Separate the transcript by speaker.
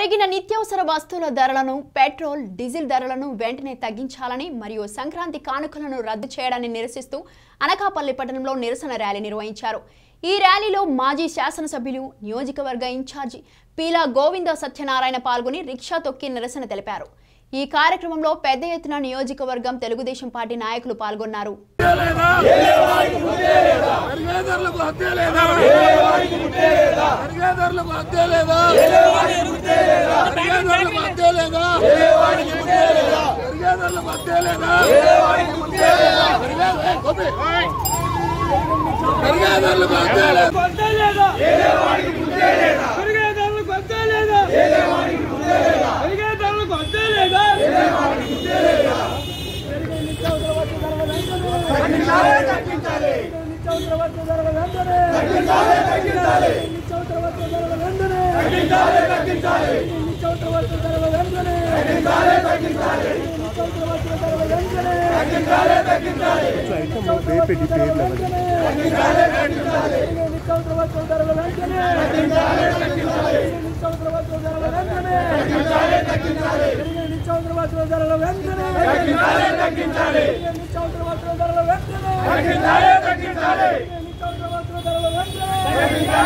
Speaker 1: పెరిగిన నిత్యావసర వస్తువుల ధరలను పెట్రోల్ డీజిల్ ధరలను వెంటనే తగ్గించాలని మరియు సంక్రాంతి కానుకలను రద్దు చేయడాన్ని నిరసిస్తూ అనకాపల్లి పట్టణంలో నిరసన ర్యాలీ నిర్వహించారు ఈ ర్యాలీలో మాజీ శాసనసభ్యులు నియోజకవర్గ ఇన్ఛార్జి పీలా గోవింద సత్యనారాయణ పాల్గొని రిక్షా తొక్కి నిరసన తెలిపారు ఈ కార్యక్రమంలో పెద్ద ఎత్తున నియోజకవర్గం తెలుగుదేశం పార్టీ నాయకులు పాల్గొన్నారు
Speaker 2: పెరిగేదర్లకు హత్య లేదా పెరిగేదర్లకు హత్య లేదా పెరిగేదర్లకు హత్య లేదా పెరిగేదర్లకు హత్య లేదా పెరిగే- గోపి. పెరిగేదర్లకు హత్య లేదా
Speaker 3: వెంటనే